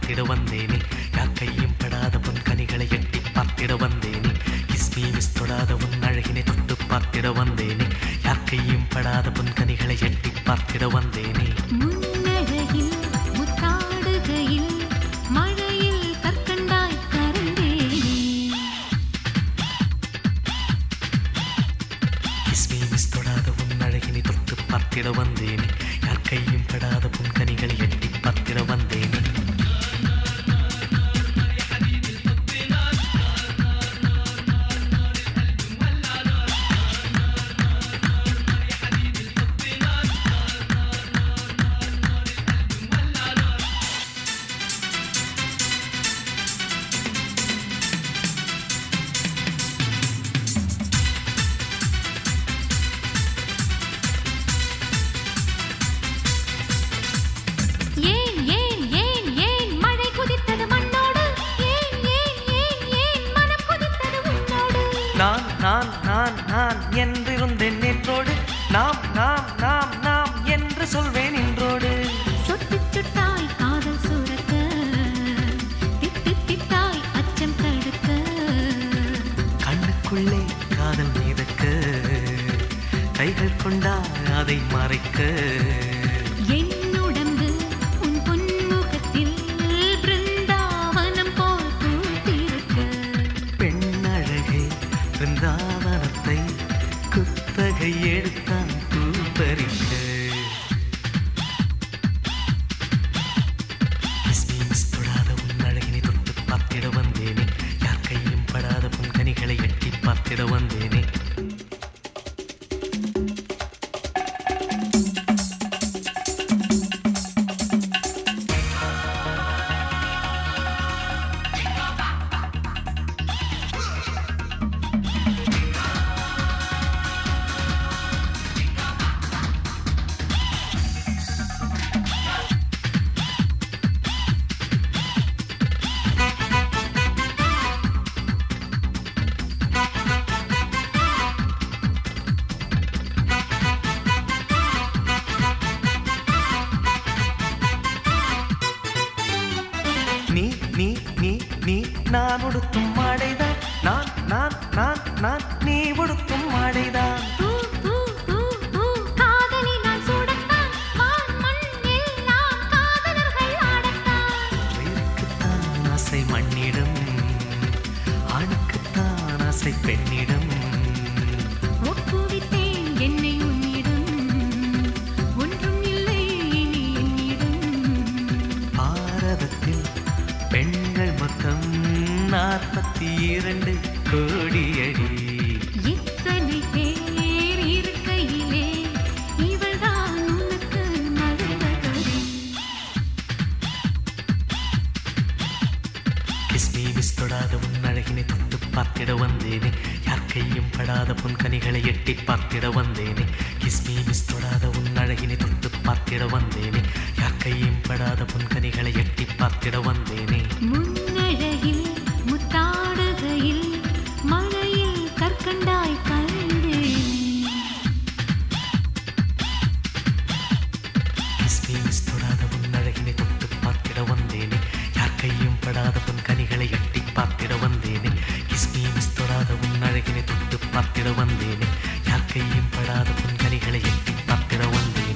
பார்த்திட வந்தேனே யாக்கையும் படாத பொன் கனிகளை எட்டி பார்த்திட வந்தேனே கிஸ்மி மிஸ் தொடாத உன் அழகினை தொட்டு பார்த்திட வந்தேனே யாக்கையும் படாத பொன் கனிகளை எட்டி பார்த்திட வந்தேனே முன்னழகில் முத்தாடுகையில் மழையில் கற்கண்டாய் கரந்தேனே கிஸ்மி மிஸ் தொடாத உன் அழகினை தொட்டு பார்த்திட வந்தேனே யாக்கையும் படாத பொன் கனிகளை எட்டி பார்த்திட வந்தேனே ஏன் ஏன் ஏன் ஏன் மழை குதித்தது மண்ணோடு ஏன் ஏன் ஏன் ஏன் மனம் குதித்தது உன்னோடு நான் நான் நான் நான் என்றிருந்தேன் நேற்றோடு நாம் நாம் நாம் நாம் என்று சொல்வேன் இன்றோடு சொட்டு சுட்டாய் காதல் சுரக்க திட்டு திட்டாய் அச்சம் தடுக்க கண்ணுக்குள்ளே காதல் மீதக்க கைகள் கொண்டா அதை மறைக்க என் உடம்பு உன் பொன்முகத்தில் பிருந்தாவனம் போல் பூத்திருக்க பெண்ணழகே பிருந்தாவனத்தை குத்தகை எடுத்தான் பூப்பறிக்க கிஸ்மிஸ் தொடாத உன் அழகினை தொட்டு பார்த்திட வந்தேனே யார் கையும் படாத உன் கனிகளை எட்டி பார்த்திட வந்தேனே நீ நீ நீ நீ நான் உடுத்தும் மாடைதான் நான் நான் நான் நான் நீ உடுத்தும் மாடைதான் பூ பூ பூ பூ காதலினால் சூடத்தான் வான் மண் எல்லாம் காதலர்கள் ஆடத்தான் உயிருக்குத்தான் ஆசை மண்ணிடம் ஆணுக்குத்தான் ஆசை பெண்ணிடம் ஒப்புவித்தேன் என்னை உன்னிடம் ஒன்றும் இல்லை இனி என்னிடம் பாரதத்தில் பெண்கள் மொத்தம் நாற்பத்தி இரண்டு கோடியடி இத்தனை பேர் இருக்கையிலே இவள்தான் உனக்கு மருமகளே கிஸ்மி மிஸ் தொடாத உன் அழகினை தொட்டு பார்த்திட வந்தேனே யார் கையும் படாத பொன் கனிகளை எட்டி பார்த்திட வந்தேனே கிஸ்மி மிஸ் தொடாத உன் அழகினை தொட்டு பார்த்திட வந்தேனே யார் கையும் படாத பொன் கனிகளை எட்டி பார்த்திட வந்தேனே முன்னழகில் முத்தாடுகையில் மழையில் கற்கண்டாய் கலந்தேன் கிஸ்மி மிஸ் தொடாத உன் அழகினை தொட்டு பார்த்திட வந்தேனே யார் கையும் படாத பொன் கனிகளை எட்டி பார்த்திட வந்தேனே கிஸ்மி மிஸ் தொடாத உன் அழகினை தொட்டு பார்த்திட வந்தேனே யார் கையும் படாத பொன் கனிகளை எட்டி பார்த்திட வந்தேனே